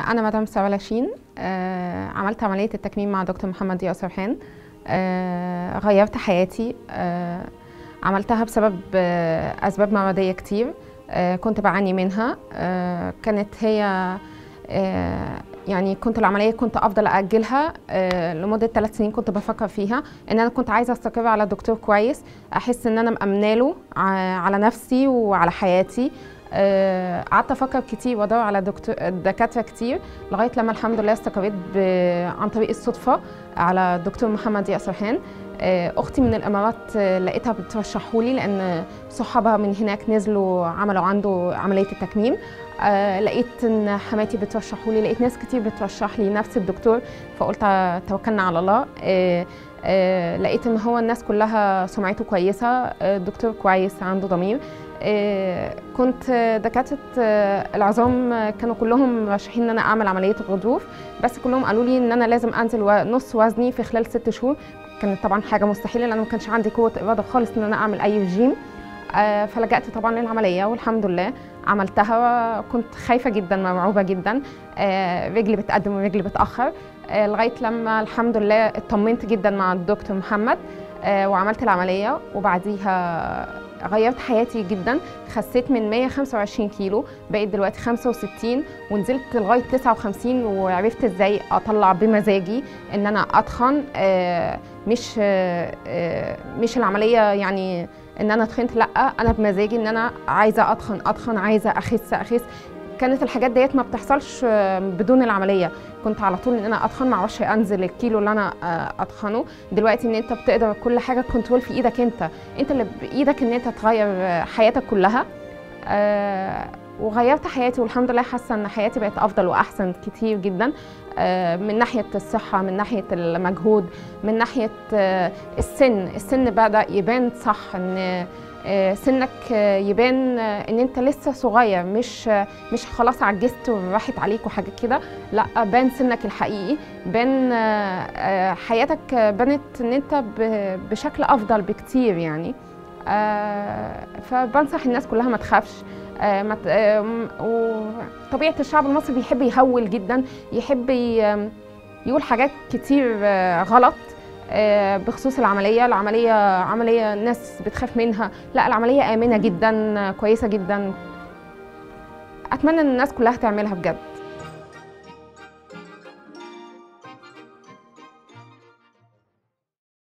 أنا مدام سارة لاشين آه، عملت عملية التكميم مع دكتور محمد ضياء سرحان آه، غيرت حياتي آه، عملتها بسبب آه، أسباب مرضية كتير آه، كنت بعاني منها آه، كانت هي آه، يعني كنت العملية كنت أفضل أجلها آه، لمدة ثلاث سنين كنت بفكر فيها إن أنا كنت عايزة أستقر على دكتور كويس أحس إن أنا مأمناله ع- على نفسي وعلى حياتي آه، قعدت افكر كتير وادور على دكتور دكاتره كتير لغايه لما الحمد لله استقريت ب- عن طريق الصدفه على الدكتور محمد ضياء سرحان آه، اختي من الامارات آه، لقيتها بترشحه لي لان صحابها من هناك نزلوا عملوا عنده عمليه التكميم آه، لقيت ان حماتي بترشحه لي لقيت ناس كتير بترشح لي نفس الدكتور فقلت آه، توكلنا على الله آه، آه، لقيت ان هو الناس كلها سمعته كويسه آه، الدكتور كويس عنده ضمير آه، كنت آه، دكاتره آه، العظام آه، كانوا كلهم مرشحين ان انا اعمل عمليه الغضروف بس كلهم قالوا لي ان انا لازم انزل و- نص وزني في خلال ست شهور كانت طبعا حاجه مستحيله لان ما كانش عندي قوه اراده خالص ان انا اعمل اي رجيم آه، فلجأت طبعا للعمليه والحمد لله عملتها كنت خايفه جدا مرعوبه جدا آه، رجلي بتقدم ورجلي بتاخر آه، لغايه لما الحمد لله اطمنت جدا مع الدكتور محمد آه، وعملت العمليه وبعديها غيرت حياتي جدا خسيت من 125 كيلو بقيت دلوقتي 65 ونزلت لغايه 59 وعرفت ازاي اطلع بمزاجي ان انا اتخن آه، مش آه، آه، مش العمليه يعني ان انا تخنت لا انا بمزاجي ان انا عايزه اتخن اتخن عايزه اخس اخس كانت الحاجات ديت ما بتحصلش آه، بدون العمليه كنت على طول ان انا اتخن ما اعرفش انزل الكيلو اللي انا آه، اتخنه دلوقتي ان انت بتقدر كل حاجه كنترول في ايدك انت انت اللي بايدك ان انت تغير آه، حياتك كلها آه، وغيرت حياتي والحمد لله حاسه ان حياتي بقت افضل واحسن كتير جدا آه، من ناحيه الصحه من ناحيه المجهود من ناحيه آه، السن السن بدا يبان صح ان آه، سنك آه، يبان آه، ان انت لسه صغير مش آه، مش خلاص عجزت وراحت عليك وحاجات كده لا بان سنك الحقيقي بان آه، آه، حياتك آه، بانت ان انت ب- بشكل افضل بكتير يعني آه، فبنصح الناس كلها ما تخافش آه، ما ت- آم، وطبيعه الشعب المصري بيحب يهول جدا يحب ي- يقول حاجات كتير آه، غلط آه، بخصوص العمليه العمليه عمليه الناس بتخاف منها لا العمليه امنه جدا آه، كويسه جدا اتمنى ان الناس كلها تعملها بجد